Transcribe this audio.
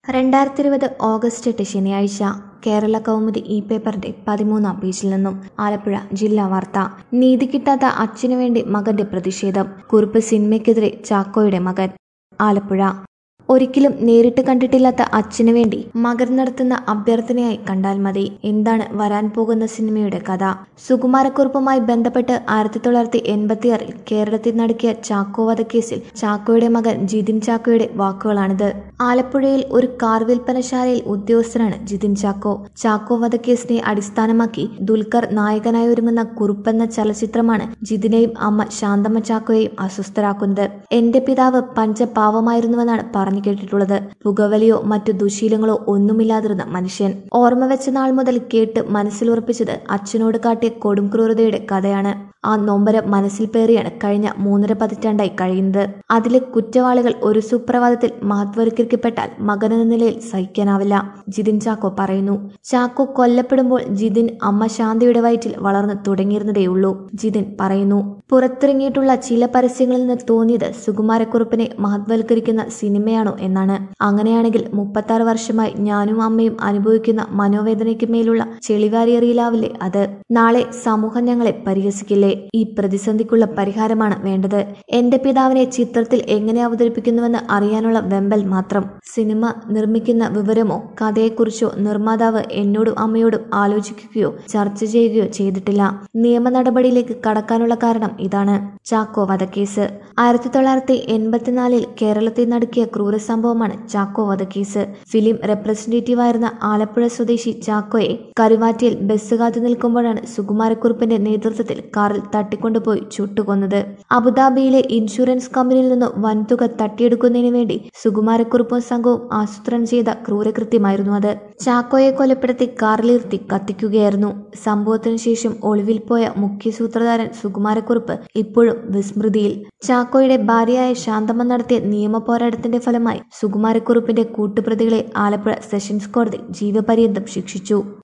രണ്ടായിരത്തി ഇരുപത് ഓഗസ്റ്റ് എട്ട് ശനിയാഴ്ച കേരള കൗമുദി ഇ പേപ്പറിന്റെ പതിമൂന്നാം പേജിൽ നിന്നും ആലപ്പുഴ ജില്ലാ വാർത്ത നീതി കിട്ടാത്ത അച്ഛനു വേണ്ടി മകന്റെ പ്രതിഷേധം കുറിപ്പ് സിനിമയ്ക്കെതിരെ ചാക്കോയുടെ മകൻ ആലപ്പുഴ ഒരിക്കലും നേരിട്ട് കണ്ടിട്ടില്ലാത്ത അച്ഛനു വേണ്ടി മകൻ നടത്തുന്ന അഭ്യർത്ഥനയായി കണ്ടാൽ മതി എന്താണ് വരാൻ പോകുന്ന സിനിമയുടെ കഥ സുകുമാരക്കുറുപ്പുമായി ബന്ധപ്പെട്ട് ആയിരത്തി തൊള്ളായിരത്തി എൺപത്തിയാറിൽ കേരളത്തിൽ നടക്കിയ ചാക്കോ വധക്കേസിൽ ചാക്കോയുടെ മകൻ ജിതിൻ ചാക്കോയുടെ വാക്കുകളാണിത് ആലപ്പുഴയിൽ ഒരു കാർ വിൽപ്പനശാലയിൽ ഉദ്യോഗസ്ഥനാണ് ജിതിൻ ചാക്കോ ചാക്കോ വധക്കേസിനെ അടിസ്ഥാനമാക്കി ദുൽഖർ നായകനായി ഒരുങ്ങുന്ന കുറുപ്പെന്ന ചലച്ചിത്രമാണ് ജിതിനെയും അമ്മ ശാന്തമ്മ ചാക്കോയെയും അസ്വസ്ഥരാക്കുന്നത് എന്റെ പിതാവ് പഞ്ചപാവമായിരുന്നുവെന്നാണ് പറഞ്ഞു കേട്ടിട്ടുള്ളത് പുകവലിയോ മറ്റു ദുശീലങ്ങളോ ഒന്നുമില്ലാതിരുന്ന മനുഷ്യൻ ഓർമ്മ വെച്ച നാൾ മുതൽ കേട്ട് മനസ്സിലുറപ്പിച്ചത് അച്ഛനോട് കാട്ടിയ കൊടും ക്രൂരതയുടെ കഥയാണ് ആ നൊമ്പരം മനസ്സിൽ പേറിയാണ് കഴിഞ്ഞ മൂന്നര പതിറ്റാണ്ടായി കഴിയുന്നത് അതിലെ കുറ്റവാളികൾ ഒരു സുപ്രഭാതത്തിൽ മഹത്വവൽക്കരിക്കപ്പെട്ടാൽ മകനെന്ന നിലയിൽ സഹിക്കാനാവില്ല ജിതിൻ ചാക്കോ പറയുന്നു ചാക്കോ കൊല്ലപ്പെടുമ്പോൾ ജിതിൻ അമ്മ ശാന്തിയുടെ വയറ്റിൽ വളർന്നു തുടങ്ങിയിരുന്നതേയുള്ളൂ ജിതിൻ പറയുന്നു പുറത്തിറങ്ങിയിട്ടുള്ള ചില പരസ്യങ്ങളിൽ നിന്ന് തോന്നിയത് സുകുമാരക്കുറുപ്പിനെ മഹത്വൽക്കരിക്കുന്ന സിനിമയാണോ എന്നാണ് അങ്ങനെയാണെങ്കിൽ മുപ്പത്തി ആറ് വർഷമായി ഞാനും അമ്മയും അനുഭവിക്കുന്ന മനോവേദനയ്ക്ക് മേലുള്ള ചെളിവാരിയറിയിലാവില്ലേ അത് നാളെ സമൂഹം ഞങ്ങളെ പരിഹസിക്കില്ലേ ഈ പ്രതിസന്ധിക്കുള്ള പരിഹാരമാണ് വേണ്ടത് എന്റെ പിതാവിനെ ചിത്രത്തിൽ എങ്ങനെ അവതരിപ്പിക്കുന്നുവെന്ന് അറിയാനുള്ള വെമ്പൽ മാത്രം സിനിമ നിർമ്മിക്കുന്ന വിവരമോ കഥയെക്കുറിച്ചോ നിർമ്മാതാവ് എന്നോടും അമ്മയോടും ആലോചിക്കുകയോ ചർച്ച ചെയ്യുകയോ ചെയ്തിട്ടില്ല നിയമ നടപടിയിലേക്ക് കടക്കാനുള്ള കാരണം ഇതാണ് ചാക്കോ വധക്കേസ് ആയിരത്തി തൊള്ളായിരത്തി എൺപത്തിനാലിൽ കേരളത്തിൽ നടക്കിയ ക്രൂര സംഭവമാണ് ചാക്കോ വധക്കേസ് ഫിലിം റെപ്രസെന്റേറ്റീവായിരുന്ന ആലപ്പുഴ സ്വദേശി ചാക്കോയെ കരുവാറ്റിയിൽ ബസ് കാത്തു നിൽക്കുമ്പോഴാണ് സുകുമാരക്കുറുപ്പിന്റെ നേതൃത്വത്തിൽ കാറിൽ തട്ടിക്കൊണ്ടുപോയി ചുട്ടുകൊന്നത് അബുദാബിയിലെ ഇൻഷുറൻസ് കമ്പനിയിൽ നിന്ന് വൻതുക തട്ടിയെടുക്കുന്നതിന് വേണ്ടി സുകുമാരക്കുറുപ്പും സംഘവും ആസൂത്രണം ചെയ്ത ക്രൂരകൃത്യമായിരുന്നു അത് ചാക്കോയെ കൊലപ്പെടുത്തി കാറിലിരുത്തി കത്തിക്കുകയായിരുന്നു സംഭവത്തിനു ശേഷം ഒളിവിൽ പോയ മുഖ്യ സൂത്രധാരൻ സുകുമാരക്കുറുപ്പ് ഇപ്പോഴും വിസ്മൃതിയിൽ ചാക്കോയുടെ ഭാര്യയായ ശാന്തമ്മ നടത്തിയ നിയമ പോരാട്ടത്തിന്റെ ഫലമായി സുകുമാരക്കുറുപ്പിന്റെ കൂട്ടുപ്രതികളെ ആലപ്പുഴ സെഷൻസ് കോടതി ജീവപര്യന്തം ശിക്ഷിച്ചു